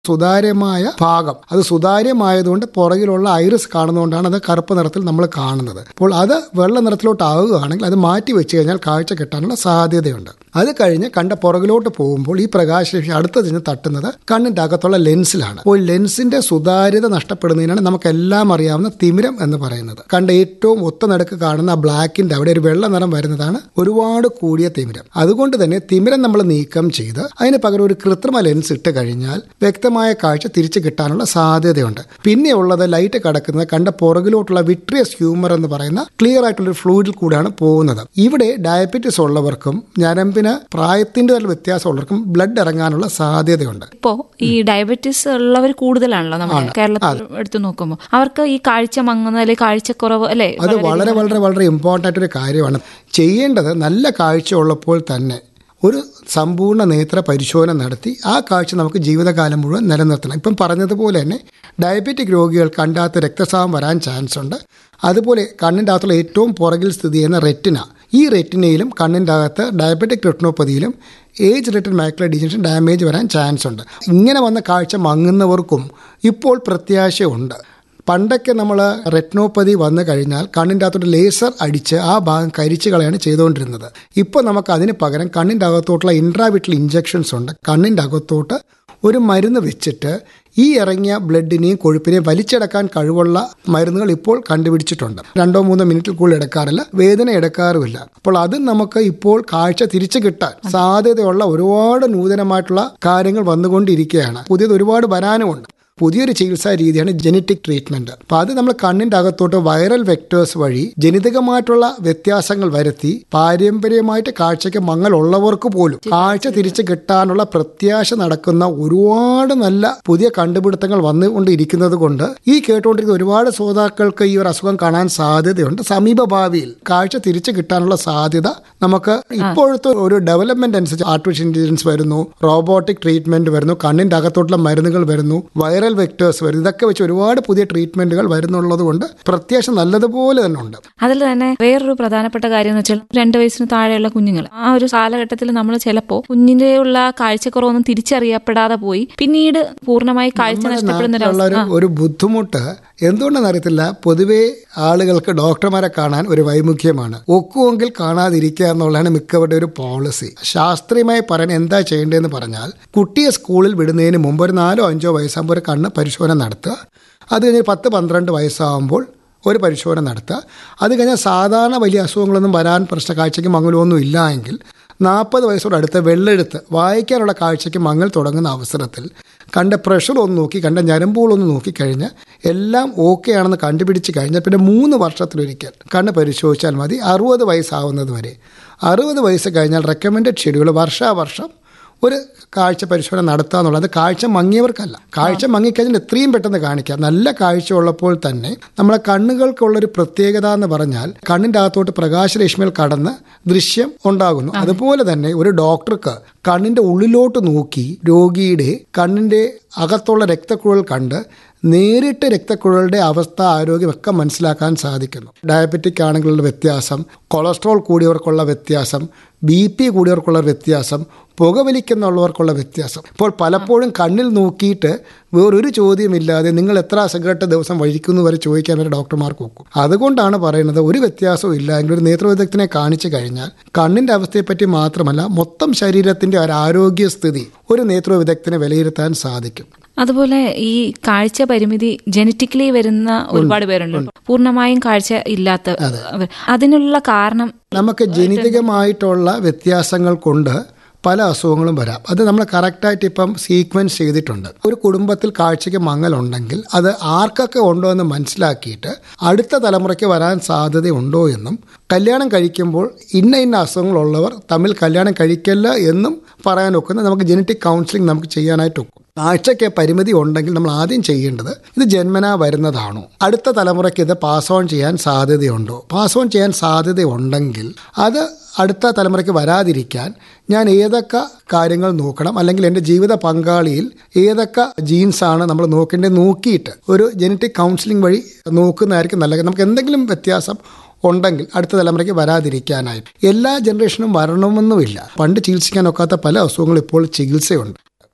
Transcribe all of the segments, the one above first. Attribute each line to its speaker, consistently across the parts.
Speaker 1: സുതാര്യമായ ഭാഗം അത് സുതാര്യമായതുകൊണ്ട് പുറകിലുള്ള ഐറിസ് കാണുന്നതുകൊണ്ടാണ് അത് കറുപ്പ് നിറത്തിൽ നമ്മൾ കാണുന്നത് അപ്പോൾ അത് വെള്ള നിറത്തിലോട്ട് ആവുകയാണെങ്കിൽ അത് മാറ്റി വെച്ച് കഴിഞ്ഞാൽ കാഴ്ച കിട്ടാനുള്ള സാധ്യതയുണ്ട് അത് കഴിഞ്ഞ് കണ്ട പുറകിലോട്ട് പോകുമ്പോൾ ഈ പ്രകാശരശ്മി അടുത്ത് ചെന്ന് തട്ടുന്നത് കണ്ണിന്റെ അകത്തുള്ള ലെൻസിലാണ് അപ്പോൾ ലെൻസിന്റെ സുതാര്യത നഷ്ടപ്പെടുന്നതിനാണ് നമുക്കെല്ലാം അറിയാവുന്ന തിമിരം എന്ന് പറയുന്നത് കണ്ട ഏറ്റവും ഒത്ത നടുക്ക് കാണുന്ന ബ്ലാക്കിന്റെ അവിടെ ഒരു വെള്ള നിറം വരുന്നതാണ് ഒരുപാട് കൂടിയ തിമിരം അതുകൊണ്ട് തന്നെ തിമിരം നമ്മൾ നീക്കം ചെയ്ത് അതിന് പകരം ഒരു കൃത്രിമ ലെൻസ് ഇട്ട് കഴിഞ്ഞാൽ വ്യക്തമായ കാഴ്ച തിരിച്ചു കിട്ടാനുള്ള സാധ്യതയുണ്ട് പിന്നെ ഉള്ളത് ലൈറ്റ് കടക്കുന്നത് കണ്ട പുറകിലോട്ടുള്ള വിട്രിയസ് ഹ്യൂമർ എന്ന് പറയുന്ന ക്ലിയർ ആയിട്ടുള്ള ഒരു ഫ്ലൂയിഡിൽ കൂടെയാണ് പോകുന്നത് ഇവിടെ ഡയബറ്റിസ് ഉള്ളവർക്കും ഞരമ്പിന് പ്രായത്തിന്റെ തന്നെ വ്യത്യാസമുള്ളവർക്കും ബ്ലഡ് ഇറങ്ങാനുള്ള സാധ്യതയുണ്ട്
Speaker 2: ഇപ്പോ ഈ ഡയബറ്റീസ് ഉള്ളവർ കൂടുതലാണല്ലോ നമ്മുടെ കേരളത്തിൽ എടുത്തു നോക്കുമ്പോൾ അവർക്ക് ഈ കാഴ്ച മങ്ങുന്ന അല്ലെങ്കിൽ കാഴ്ചക്കുറവ് അല്ലെ
Speaker 1: അത് വളരെ വളരെ വളരെ ഇമ്പോർട്ടൻ്റ് ആയിട്ടൊരു കാര്യമാണ് ചെയ്യേണ്ടത് നല്ല കാഴ്ച ഉള്ളപ്പോൾ തന്നെ ഒരു സമ്പൂർണ്ണ നേത്ര പരിശോധന നടത്തി ആ കാഴ്ച നമുക്ക് ജീവിതകാലം മുഴുവൻ നിലനിർത്തണം ഇപ്പം പറഞ്ഞതുപോലെ തന്നെ ഡയബറ്റിക് രോഗികൾ കണ്ടാത്ത രക്തസ്രാവം വരാൻ ചാൻസ് ഉണ്ട് അതുപോലെ കണ്ണിൻ്റെ അകത്തുള്ള ഏറ്റവും പുറകിൽ സ്ഥിതി ചെയ്യുന്ന റെറ്റിന ഈ റെറ്റിനയിലും കണ്ണിൻ്റെ അകത്ത് ഡയബറ്റിക് റെറ്റിനോപ്പതിയിലും age related macular degeneration damage വരാൻ ചാൻസ് ഉണ്ട് ഇങ്ങനെ വന്ന കാഴ്ച മങ്ങുന്നവർക്കും ഇപ്പോൾ പ്രത്യാശയുണ്ട് പണ്ടൊക്കെ നമ്മൾ റെറ്റ്നോപ്പതി വന്നു കഴിഞ്ഞാൽ കണ്ണിൻ്റെ അകത്തോട്ട് ലേസർ അടിച്ച് ആ ഭാഗം കരിച്ചു കളയാണ് ചെയ്തുകൊണ്ടിരുന്നത് ഇപ്പോൾ നമുക്ക് അതിന് പകരം കണ്ണിൻ്റെ അകത്തോട്ടുള്ള ഇൻട്രാവിറ്റൽ ഇഞ്ചെക്ഷൻസ് ഉണ്ട് കണ്ണിൻ്റെ അകത്തോട്ട് ഒരു മരുന്ന് വെച്ചിട്ട് ഈ ഇറങ്ങിയ ബ്ലഡിനെയും കൊഴുപ്പിനെയും വലിച്ചെടുക്കാൻ കഴിവുള്ള മരുന്നുകൾ ഇപ്പോൾ കണ്ടുപിടിച്ചിട്ടുണ്ട് രണ്ടോ മൂന്നോ മിനിറ്റിൽ കൂടുതൽ എടുക്കാറില്ല വേദന എടുക്കാറുമില്ല അപ്പോൾ അത് നമുക്ക് ഇപ്പോൾ കാഴ്ച തിരിച്ചു കിട്ടാൻ സാധ്യതയുള്ള ഒരുപാട് നൂതനമായിട്ടുള്ള കാര്യങ്ങൾ വന്നുകൊണ്ടിരിക്കുകയാണ് പുതിയത് ഒരുപാട് വരാനുമുണ്ട് പുതിയൊരു ചികിത്സാ രീതിയാണ് ജനറ്റിക് ട്രീറ്റ്മെന്റ് അപ്പൊ അത് നമ്മൾ കണ്ണിന്റെ അകത്തോട്ട് വൈറൽ വെക്ടേഴ്സ് വഴി ജനിതകമായിട്ടുള്ള വ്യത്യാസങ്ങൾ വരുത്തി പാരമ്പര്യമായിട്ട് കാഴ്ചയ്ക്ക് മങ്ങൽ ഉള്ളവർക്ക് പോലും കാഴ്ച തിരിച്ചു കിട്ടാനുള്ള പ്രത്യാശ നടക്കുന്ന ഒരുപാട് നല്ല പുതിയ കണ്ടുപിടുത്തങ്ങൾ വന്നുകൊണ്ടിരിക്കുന്നത് കൊണ്ട് ഈ കേട്ടുകൊണ്ടിരിക്കുന്ന ഒരുപാട് ശ്രോതാക്കൾക്ക് ഈ ഒരു അസുഖം കാണാൻ സാധ്യതയുണ്ട് സമീപ ഭാവിയിൽ കാഴ്ച തിരിച്ചു കിട്ടാനുള്ള സാധ്യത നമുക്ക് ഇപ്പോഴത്തെ ഒരു ഡെവലപ്മെന്റ് അനുസരിച്ച് ആർട്ടിഫിഷ്യൽ ഇന്റലിജൻസ് വരുന്നു റോബോട്ടിക് ട്രീറ്റ്മെന്റ് വരുന്നു കണ്ണിന്റെ അകത്തോട്ടുള്ള മരുന്നുകൾ വരുന്നു വൈറൽ വെക്ടേഴ്സ് വരുന്നു ഇതൊക്കെ വെച്ച് ഒരുപാട് പുതിയ ട്രീറ്റ്മെന്റുകൾ വരുന്നുള്ളത് കൊണ്ട് പ്രത്യാശ നല്ലതുപോലെ തന്നെ ഉണ്ട്
Speaker 2: അതിൽ തന്നെ വേറൊരു പ്രധാനപ്പെട്ട കാര്യം എന്ന് വെച്ചാൽ രണ്ട് വയസ്സിന് താഴെയുള്ള കുഞ്ഞുങ്ങൾ ആ ഒരു കാലഘട്ടത്തിൽ നമ്മൾ ചിലപ്പോൾ കുഞ്ഞിന്റെ ഉള്ള കാഴ്ചക്കുറവൊന്നും തിരിച്ചറിയപ്പെടാതെ പോയി പിന്നീട് പൂർണ്ണമായി കാഴ്ച നഷ്ടപ്പെടുന്ന ഒരു
Speaker 1: ഉള്ള ഒരു ഒരു ബുദ്ധിമുട്ട് എന്തുകൊണ്ടെന്ന് അറിയത്തില്ല പൊതുവേ ആളുകൾക്ക് ഡോക്ടർമാരെ കാണാൻ ഒരു വൈമുഖ്യമാണ് ഒക്കുമെങ്കിൽ കാണാതിരിക്കുക എന്നുള്ളതാണ് മിക്കവരുടെ ഒരു പോളിസി ശാസ്ത്രീയമായി പറയാൻ എന്താ ചെയ്യേണ്ടതെന്ന് പറഞ്ഞാൽ കുട്ടിയെ സ്കൂളിൽ വിടുന്നതിന് മുമ്പ് ഒരു നാലോ അഞ്ചോ വയസ്സാകുമ്പോൾ ഒരു കണ്ണ് പരിശോധന നടത്തുക അത് കഴിഞ്ഞ് പത്ത് പന്ത്രണ്ട് വയസ്സാകുമ്പോൾ ഒരു പരിശോധന നടത്തുക അത് കഴിഞ്ഞാൽ സാധാരണ വലിയ അസുഖങ്ങളൊന്നും വരാൻ പ്രശ്ന കാഴ്ചയ്ക്ക് മങ്ങലൊന്നും ഇല്ല എങ്കിൽ നാൽപ്പത് വയസ്സോട് അടുത്ത് വെള്ളെടുത്ത് വായിക്കാനുള്ള കാഴ്ചയ്ക്ക് മങ്ങൽ തുടങ്ങുന്ന അവസരത്തിൽ കണ്ട പ്രഷർ ഒന്ന് നോക്കി കണ്ട ഞരമ്പുകളൊന്ന് നോക്കിക്കഴിഞ്ഞ് എല്ലാം ഓക്കെ ആണെന്ന് കണ്ടുപിടിച്ച് കഴിഞ്ഞാൽ പിന്നെ മൂന്ന് വർഷത്തിലൊരിക്കൽ കണ്ണ് പരിശോധിച്ചാൽ മതി അറുപത് വയസ്സാവുന്നത് വരെ അറുപത് വയസ്സ് കഴിഞ്ഞാൽ റെക്കമെൻഡഡ് ഷെഡ്യൂൾ വർഷാവർഷം ഒരു കാഴ്ച പരിശോധന നടത്തുക എന്നുള്ളത് കാഴ്ച മങ്ങിയവർക്കല്ല കാഴ്ച മങ്ങിക്കഴിഞ്ഞാൽ എത്രയും പെട്ടെന്ന് കാണിക്കാം നല്ല കാഴ്ച ഉള്ളപ്പോൾ തന്നെ നമ്മളെ കണ്ണുകൾക്കുള്ളൊരു പ്രത്യേകത എന്ന് പറഞ്ഞാൽ കണ്ണിൻ്റെ അകത്തോട്ട് പ്രകാശരശ്മികൾ കടന്ന് ദൃശ്യം ഉണ്ടാകുന്നു അതുപോലെ തന്നെ ഒരു ഡോക്ടർക്ക് കണ്ണിൻ്റെ ഉള്ളിലോട്ട് നോക്കി രോഗിയുടെ കണ്ണിൻ്റെ അകത്തുള്ള രക്തക്കുഴൽ കണ്ട് നേരിട്ട് രക്തക്കുഴലുടെ അവസ്ഥ ആരോഗ്യമൊക്കെ മനസ്സിലാക്കാൻ സാധിക്കുന്നു ഡയബറ്റിക് ആണെങ്കിലുള്ള വ്യത്യാസം കൊളസ്ട്രോൾ കൂടിയവർക്കുള്ള വ്യത്യാസം ബി പി കൂടിയവർക്കുള്ള വ്യത്യാസം പുകവലിക്കുന്നുള്ളവർക്കുള്ള വ്യത്യാസം ഇപ്പോൾ പലപ്പോഴും കണ്ണിൽ നോക്കിയിട്ട് വേറൊരു ചോദ്യമില്ലാതെ നിങ്ങൾ എത്ര സിഗരറ്റ് ദിവസം വഴിക്കുന്നു വരെ ചോദിക്കാൻ വരെ ഡോക്ടർമാർക്ക് നോക്കും അതുകൊണ്ടാണ് പറയുന്നത് ഒരു വ്യത്യാസവും ഇല്ല എങ്കിൽ ഒരു നേത്രവിദഗ്ധനെ കാണിച്ചു കഴിഞ്ഞാൽ കണ്ണിന്റെ അവസ്ഥയെപ്പറ്റി മാത്രമല്ല മൊത്തം ശരീരത്തിന്റെ ഒരു ആരോഗ്യസ്ഥിതി ഒരു നേത്രവിദഗ്ധനെ വിലയിരുത്താൻ സാധിക്കും
Speaker 2: അതുപോലെ ഈ കാഴ്ച പരിമിതി ജനറ്റിക്കലി വരുന്ന ഒരുപാട് പേരുണ്ട് പൂർണ്ണമായും കാഴ്ച ഇല്ലാത്ത അവർ. അതിനുള്ള കാരണം
Speaker 1: നമുക്ക് ജനിതകമായിട്ടുള്ള വ്യത്യാസങ്ങൾ കൊണ്ട് പല അസുഖങ്ങളും വരാം അത് നമ്മൾ കറക്റ്റായിട്ട് ഇപ്പം സീക്വൻസ് ചെയ്തിട്ടുണ്ട് ഒരു കുടുംബത്തിൽ കാഴ്ചയ്ക്ക് മങ്ങലുണ്ടെങ്കിൽ അത് ആർക്കൊക്കെ ഉണ്ടോ എന്ന് മനസ്സിലാക്കിയിട്ട് അടുത്ത തലമുറയ്ക്ക് വരാൻ സാധ്യതയുണ്ടോ എന്നും കല്യാണം കഴിക്കുമ്പോൾ ഇന്ന ഇന്ന അസുഖങ്ങളുള്ളവർ തമ്മിൽ കല്യാണം കഴിക്കല്ല എന്നും പറയാൻ ഒക്കുന്ന നമുക്ക് ജനറ്റിക് കൗൺസിലിംഗ് നമുക്ക് ചെയ്യാനായിട്ട് ഒക്കും കാഴ്ചയ്ക്ക് പരിമിതി ഉണ്ടെങ്കിൽ നമ്മൾ ആദ്യം ചെയ്യേണ്ടത് ഇത് ജന്മനാ വരുന്നതാണോ അടുത്ത തലമുറയ്ക്ക് ഇത് പാസ് ഓൺ ചെയ്യാൻ സാധ്യതയുണ്ടോ പാസ് ഓൺ ചെയ്യാൻ സാധ്യതയുണ്ടെങ്കിൽ അത് അടുത്ത തലമുറയ്ക്ക് വരാതിരിക്കാൻ ഞാൻ ഏതൊക്കെ കാര്യങ്ങൾ നോക്കണം അല്ലെങ്കിൽ എൻ്റെ ജീവിത പങ്കാളിയിൽ ഏതൊക്കെ ജീൻസാണ് നമ്മൾ നോക്കേണ്ടത് നോക്കിയിട്ട് ഒരു ജനറ്റിക് കൗൺസിലിംഗ് വഴി നോക്കുന്നതായിരിക്കും നല്ലത് നമുക്ക് എന്തെങ്കിലും വ്യത്യാസം ഉണ്ടെങ്കിൽ അടുത്ത തലമുറയ്ക്ക് വരാതിരിക്കാനായിട്ട് എല്ലാ ജനറേഷനും വരണമെന്നുമില്ല പണ്ട് ചികിത്സിക്കാൻ ഒക്കാത്ത പല അസുഖങ്ങളും ഇപ്പോൾ ചികിത്സയുണ്ട്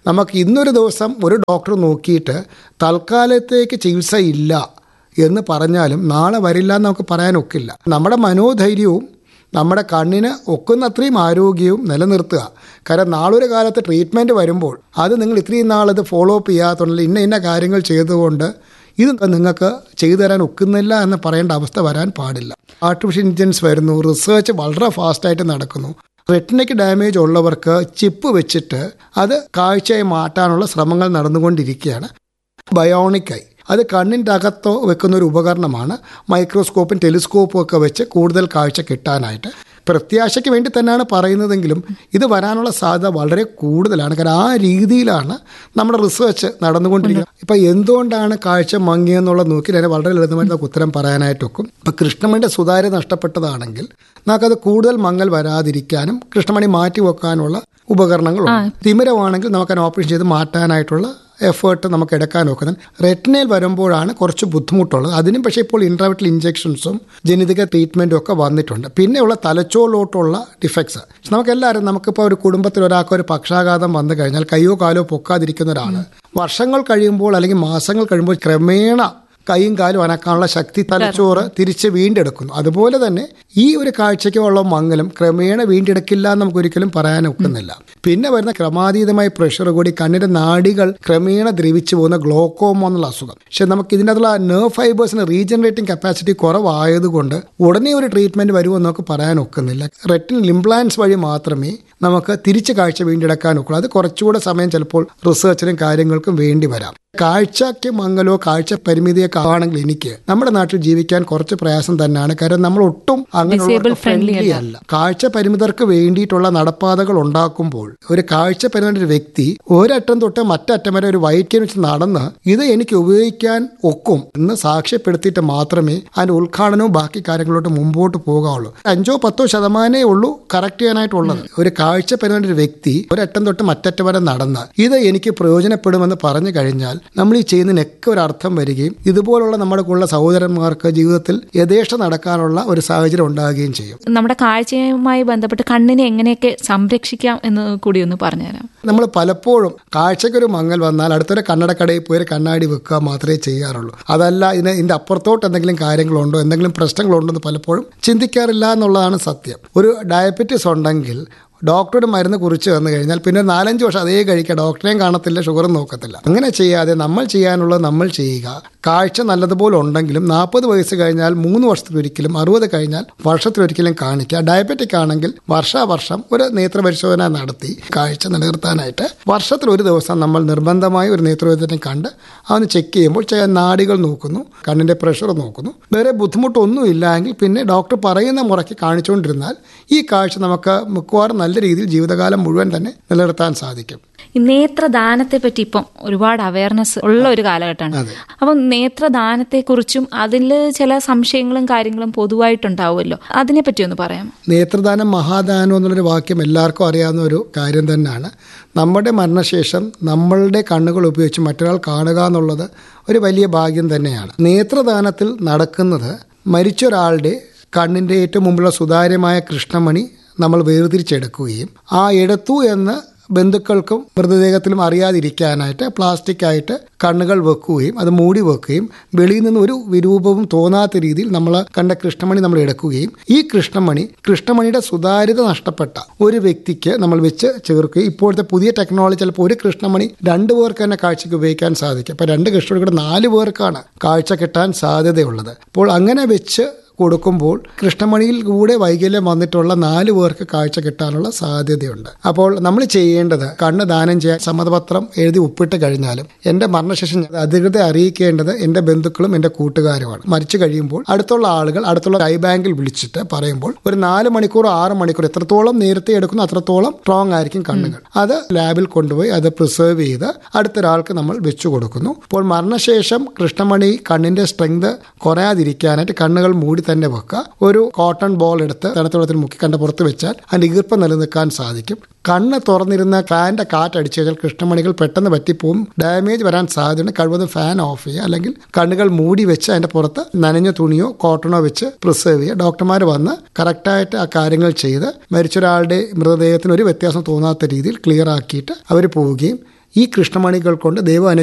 Speaker 1: നമുക്ക് ഇന്നൊരു ദിവസം ഒരു ഡോക്ടർ നോക്കിയിട്ട് തൽക്കാലത്തേക്ക് ചികിത്സ ഇല്ല എന്ന് പറഞ്ഞാലും നാളെ വരില്ല എന്ന് നമുക്ക് പറയാനൊക്കില്ല നമ്മുടെ മനോധൈര്യവും നമ്മുടെ കണ്ണിന് ഒക്കുന്നത്രയും ആരോഗ്യവും നിലനിർത്തുക കാരണം നാളൊരു കാലത്ത് ട്രീറ്റ്മെൻറ്റ് വരുമ്പോൾ അത് നിങ്ങൾ ഇത്രയും നാളത് ഫോളോ അപ്പ് ചെയ്യാത്തുണ്ടെങ്കിൽ ഇന്ന ഇന്ന കാര്യങ്ങൾ ചെയ്തുകൊണ്ട് ഇത് നിങ്ങൾക്ക് ചെയ്തു തരാൻ ഒക്കുന്നില്ല എന്ന് പറയേണ്ട അവസ്ഥ വരാൻ പാടില്ല ആർട്ടിഫിഷ്യൽ ഇൻ്റലിജൻസ് വരുന്നു റിസർച്ച് വളരെ ഫാസ്റ്റായിട്ട് നടക്കുന്നു റെറ്റിനയ്ക്ക് ഡാമേജ് ഉള്ളവർക്ക് ചിപ്പ് വെച്ചിട്ട് അത് കാഴ്ചയെ മാറ്റാനുള്ള ശ്രമങ്ങൾ നടന്നുകൊണ്ടിരിക്കുകയാണ് ബയോണിക്കായി അത് കണ്ണിൻ്റെ അകത്തോ വെക്കുന്ന ഒരു ഉപകരണമാണ് മൈക്രോസ്കോപ്പും ടെലിസ്കോപ്പും ഒക്കെ വെച്ച് കൂടുതൽ കാഴ്ച കിട്ടാനായിട്ട് പ്രത്യാശയ്ക്ക് വേണ്ടി തന്നെയാണ് പറയുന്നതെങ്കിലും ഇത് വരാനുള്ള സാധ്യത വളരെ കൂടുതലാണ് കാരണം ആ രീതിയിലാണ് നമ്മുടെ റിസർച്ച് നടന്നുകൊണ്ടിരിക്കുന്നത് ഇപ്പം എന്തുകൊണ്ടാണ് കാഴ്ച മങ്ങിയെന്നുള്ളത് നോക്കി ഞാൻ വളരെ ലളിതമായിട്ട് നമുക്ക് ഉത്തരം പറയാനായിട്ടൊക്കും ഇപ്പം കൃഷ്ണമണിയുടെ സുതാര്യത നഷ്ടപ്പെട്ടതാണെങ്കിൽ നമുക്കത് കൂടുതൽ മങ്ങൽ വരാതിരിക്കാനും കൃഷ്ണമണി മാറ്റി വെക്കാനുള്ള ഉപകരണങ്ങളുണ്ട് തിമിരമാണെങ്കിൽ നമുക്ക് ഓപ്പറേഷൻ ചെയ്ത് മാറ്റാനായിട്ടുള്ള എഫേർട്ട് നമുക്ക് എടുക്കാൻ നോക്കുന്നത് റെറ്റിനയിൽ വരുമ്പോഴാണ് കുറച്ച് ബുദ്ധിമുട്ടുള്ളത് അതിനും പക്ഷേ ഇപ്പോൾ ഇൻട്രാവിറ്റൽ ഇഞ്ചെക്ഷൻസും ജനിതക ട്രീറ്റ്മെൻറ്റും ഒക്കെ വന്നിട്ടുണ്ട് പിന്നെയുള്ള തലച്ചോറിലോട്ടുള്ള ഡിഫക്ട്സ് നമുക്കെല്ലാവരും നമുക്കിപ്പോൾ ഒരു കുടുംബത്തിൽ ഒരാൾക്ക് ഒരു പക്ഷാഘാതം വന്നു കഴിഞ്ഞാൽ കയ്യോ കാലോ പൊക്കാതിരിക്കുന്ന ഒരാൾ വർഷങ്ങൾ കഴിയുമ്പോൾ അല്ലെങ്കിൽ മാസങ്ങൾ കഴിയുമ്പോൾ ക്രമേണ കൈയും കാലും അനക്കാനുള്ള ശക്തി തലച്ചോറ് തിരിച്ച് വീണ്ടെടുക്കുന്നു അതുപോലെ തന്നെ ഈ ഒരു കാഴ്ചയ്ക്കുള്ള മംഗലം ക്രമേണ വീണ്ടെടുക്കില്ല എന്ന് നമുക്ക് ഒരിക്കലും പറയാൻ ഒക്കുന്നില്ല പിന്നെ വരുന്ന ക്രമാതീതമായ പ്രഷർ കൂടി കണ്ണിന്റെ നാടികൾ ക്രമേണ ദ്രവിച്ചു പോകുന്ന ഗ്ലോക്കോമോ എന്നുള്ള അസുഖം പക്ഷെ നമുക്ക് ഇതിനകത്തുള്ള നെർവ് ഫൈബേഴ്സിന് റീജനറേറ്റിംഗ് കപ്പാസിറ്റി കുറവായതുകൊണ്ട് ഉടനെ ഒരു ട്രീറ്റ്മെന്റ് വരുമെന്ന് നമുക്ക് പറയാൻ ഒക്കുന്നില്ല റെറ്റിൻ ഇംപ്ലാൻസ് വഴി മാത്രമേ നമുക്ക് തിരിച്ച് കാഴ്ച വീണ്ടെടുക്കാൻ ഒക്കുള്ളൂ അത് കുറച്ചുകൂടെ സമയം ചിലപ്പോൾ റിസർച്ചിനും കാര്യങ്ങൾക്കും വേണ്ടി വരാം കാഴ്ചയ്ക്ക് മങ്ങലോ കാഴ്ച പരിമിതിയൊക്കെ ആണെങ്കിൽ എനിക്ക് നമ്മുടെ നാട്ടിൽ ജീവിക്കാൻ കുറച്ച് പ്രയാസം തന്നെയാണ് കാരണം നമ്മൾ ഒട്ടും അങ്ങനെ ഫ്രണ്ട്ലി അല്ല കാഴ്ച പരിമിതർക്ക് വേണ്ടിയിട്ടുള്ള നടപ്പാതകൾ ഉണ്ടാക്കുമ്പോൾ ഒരു കാഴ്ച പരിമിത ഒരു വ്യക്തി ഒരറ്റം തൊട്ട് മറ്ററ്റം വരെ ഒരു വൈറ്റ് വെച്ച് നടന്ന് ഇത് എനിക്ക് ഉപയോഗിക്കാൻ ഒക്കും എന്ന് സാക്ഷ്യപ്പെടുത്തിയിട്ട് മാത്രമേ അതിന്റെ ഉദ്ഘാടനവും ബാക്കി കാര്യങ്ങളോട്ട് മുമ്പോട്ട് പോകാവുള്ളൂ അഞ്ചോ പത്തോ ശതമാനമേ ഉള്ളൂ കറക്റ്റ് ചെയ്യാനായിട്ടുള്ളത് ഒരു കാഴ്ച പരിമിത ഒരു വ്യക്തി ഒരറ്റം തൊട്ട് മറ്ററ്റം വരെ നടന്ന് ഇത് എനിക്ക് പ്രയോജനപ്പെടുമെന്ന് പറഞ്ഞു കഴിഞ്ഞാൽ നമ്മൾ ഈ ചെയ്യുന്നതിനൊക്കെ ഒരു അർത്ഥം വരികയും ഇതുപോലുള്ള നമ്മുടെ കൂടെ സഹോദരന്മാർക്ക് ജീവിതത്തിൽ യഥേഷ്ട നടക്കാനുള്ള ഒരു സാഹചര്യം ഉണ്ടാകുകയും ചെയ്യും
Speaker 2: നമ്മുടെ കാഴ്ചയുമായി ബന്ധപ്പെട്ട് കണ്ണിനെ എങ്ങനെയൊക്കെ സംരക്ഷിക്കാം എന്ന് കൂടി ഒന്ന് പറഞ്ഞുതരാം
Speaker 1: നമ്മൾ പലപ്പോഴും കാഴ്ചക്കൊരു മങ്ങൽ വന്നാൽ അടുത്തൊരു കണ്ണടക്കടയിൽ പോയി ഒരു കണ്ണാടി വെക്കുക മാത്രമേ ചെയ്യാറുള്ളൂ അതല്ല ഇതിന് ഇതിന്റെ അപ്പുറത്തോട്ട് എന്തെങ്കിലും കാര്യങ്ങളുണ്ടോ എന്തെങ്കിലും പ്രശ്നങ്ങളുണ്ടോ എന്ന് പലപ്പോഴും ചിന്തിക്കാറില്ല എന്നുള്ളതാണ് സത്യം ഒരു ഡയബറ്റിസ് ഉണ്ടെങ്കിൽ ഡോക്ടറുടെ മരുന്ന് കുറിച്ച് വന്നു കഴിഞ്ഞാൽ പിന്നെ നാലഞ്ച് വർഷം അതേ കഴിക്കുക ഡോക്ടറെയും കാണത്തില്ല ഷുഗറും നോക്കത്തില്ല അങ്ങനെ ചെയ്യാതെ നമ്മൾ ചെയ്യാനുള്ളത് നമ്മൾ ചെയ്യുക കാഴ്ച നല്ലതുപോലെ ഉണ്ടെങ്കിലും നാൽപ്പത് വയസ്സ് കഴിഞ്ഞാൽ മൂന്ന് വർഷത്തിലൊരിക്കലും അറുപത് കഴിഞ്ഞാൽ വർഷത്തിലൊരിക്കലും കാണിക്കുക ഡയബറ്റിക് ആണെങ്കിൽ വർഷാവർഷം ഒരു നേത്രപരിശോധന നടത്തി കാഴ്ച നിലനിർത്താനായിട്ട് വർഷത്തിൽ ഒരു ദിവസം നമ്മൾ നിർബന്ധമായി ഒരു നേത്രവൈദ്യനെ കണ്ട് അവന് ചെക്ക് ചെയ്യുമ്പോൾ ചില നാടികൾ നോക്കുന്നു കണ്ണിൻ്റെ പ്രഷർ നോക്കുന്നു വേറെ ബുദ്ധിമുട്ടൊന്നും ഇല്ലെങ്കിൽ പിന്നെ ഡോക്ടർ പറയുന്ന മുറയ്ക്ക് കാണിച്ചുകൊണ്ടിരുന്നാൽ ഈ കാഴ്ച നമുക്ക് മിക്കവാറും നല്ല രീതിയിൽ ജീവിതകാലം മുഴുവൻ തന്നെ നിലനിർത്താൻ സാധിക്കും
Speaker 2: ഈ നേത്രദാനത്തെ പറ്റി ഇപ്പം ഒരുപാട് അവയർനെസ് ഉള്ള ഒരു കാലഘട്ടമാണ് അപ്പം നേത്രദാനത്തെക്കുറിച്ചും അതിൽ ചില സംശയങ്ങളും കാര്യങ്ങളും പൊതുവായിട്ടുണ്ടാവുമല്ലോ അതിനെപ്പറ്റി ഒന്ന് പറയാമോ
Speaker 1: നേത്രദാനം മഹാദാനം എന്നുള്ളൊരു വാക്യം എല്ലാവർക്കും അറിയാവുന്ന ഒരു കാര്യം തന്നെയാണ് നമ്മുടെ മരണശേഷം നമ്മളുടെ കണ്ണുകൾ ഉപയോഗിച്ച് മറ്റൊരാൾ കാണുക എന്നുള്ളത് ഒരു വലിയ ഭാഗ്യം തന്നെയാണ് നേത്രദാനത്തിൽ നടക്കുന്നത് മരിച്ചൊരാളുടെ കണ്ണിൻ്റെ ഏറ്റവും മുമ്പുള്ള സുതാര്യമായ കൃഷ്ണമണി നമ്മൾ വേർതിരിച്ചെടുക്കുകയും ആ എടുത്തു എന്ന് ബന്ധുക്കൾക്കും മൃതദേഹത്തിലും അറിയാതിരിക്കാനായിട്ട് പ്ലാസ്റ്റിക് ആയിട്ട് കണ്ണുകൾ വെക്കുകയും അത് മൂടി വെക്കുകയും വെളിയിൽ നിന്ന് ഒരു വിരൂപവും തോന്നാത്ത രീതിയിൽ നമ്മൾ കണ്ട കൃഷ്ണമണി നമ്മൾ എടുക്കുകയും ഈ കൃഷ്ണമണി കൃഷ്ണമണിയുടെ സുതാര്യത നഷ്ടപ്പെട്ട ഒരു വ്യക്തിക്ക് നമ്മൾ വെച്ച് ചേർക്കുകയും ഇപ്പോഴത്തെ പുതിയ ടെക്നോളജി ചിലപ്പോൾ ഒരു കൃഷ്ണമണി രണ്ട് പേർക്ക് തന്നെ കാഴ്ചയ്ക്ക് ഉപയോഗിക്കാൻ സാധിക്കും അപ്പോൾ രണ്ട് കൃഷ്ണമണി കൂടെ നാല് പേർക്കാണ് കാഴ്ച കിട്ടാൻ സാധ്യതയുള്ളത് അപ്പോൾ അങ്ങനെ വെച്ച് കൊടുക്കുമ്പോൾ കൃഷ്ണമണിയിൽ കൂടെ വൈകല്യം വന്നിട്ടുള്ള നാല് പേർക്ക് കാഴ്ച കിട്ടാനുള്ള സാധ്യതയുണ്ട് അപ്പോൾ നമ്മൾ ചെയ്യേണ്ടത് കണ്ണ് ദാനം ചെയ്യാൻ സമ്മതപത്രം എഴുതി ഒപ്പിട്ട് കഴിഞ്ഞാലും എൻ്റെ മരണശേഷം അധികൃതരെ അറിയിക്കേണ്ടത് എൻ്റെ ബന്ധുക്കളും എൻ്റെ കൂട്ടുകാരുമാണ് മരിച്ചു കഴിയുമ്പോൾ അടുത്തുള്ള ആളുകൾ അടുത്തുള്ള ഐ ബാങ്കിൽ വിളിച്ചിട്ട് പറയുമ്പോൾ ഒരു നാല് മണിക്കൂർ ആറ് മണിക്കൂർ എത്രത്തോളം നേരത്തെ എടുക്കുന്നു അത്രത്തോളം സ്ട്രോങ് ആയിരിക്കും കണ്ണുകൾ അത് ലാബിൽ കൊണ്ടുപോയി അത് പ്രിസർവ് ചെയ്ത് അടുത്തൊരാൾക്ക് നമ്മൾ വെച്ചു കൊടുക്കുന്നു അപ്പോൾ മരണശേഷം കൃഷ്ണമണി കണ്ണിന്റെ സ്ട്രെങ്ത് കുറയാതിരിക്കാനായിട്ട് കണ്ണുകൾ മൂടി തന്നെ വെക്കുക ഒരു കോട്ടൺ ബോൾ എടുത്ത് തണുത്ത വെള്ളത്തിൽ മുക്കി കണ്ട പുറത്ത് വെച്ചാൽ അതിന്റെ ഈർപ്പം നിലനിൽക്കാൻ സാധിക്കും കണ്ണ് തുറന്നിരുന്ന ഫാനിന്റെ കാറ്റടിച്ചു കഴിഞ്ഞാൽ കൃഷ്ണമണികൾ പെട്ടെന്ന് പറ്റിപ്പോവും ഡാമേജ് വരാൻ സാധ്യതയുണ്ട് കഴിവതും ഫാൻ ഓഫ് ചെയ്യുക അല്ലെങ്കിൽ കണ്ണുകൾ മൂടി വെച്ച് അതിന്റെ പുറത്ത് നനഞ്ഞ തുണിയോ കോട്ടണോ വെച്ച് പ്രിസേർവ് ചെയ്യുക ഡോക്ടർമാർ വന്ന് കറക്റ്റായിട്ട് ആ കാര്യങ്ങൾ ചെയ്ത് മരിച്ചൊരാളുടെ മൃതദേഹത്തിന് ഒരു വ്യത്യാസം തോന്നാത്ത രീതിയിൽ ക്ലിയർ ആക്കിയിട്ട് അവർ പോവുകയും ഈ കൃഷ്ണമണികൾ കൊണ്ട് ദൈവം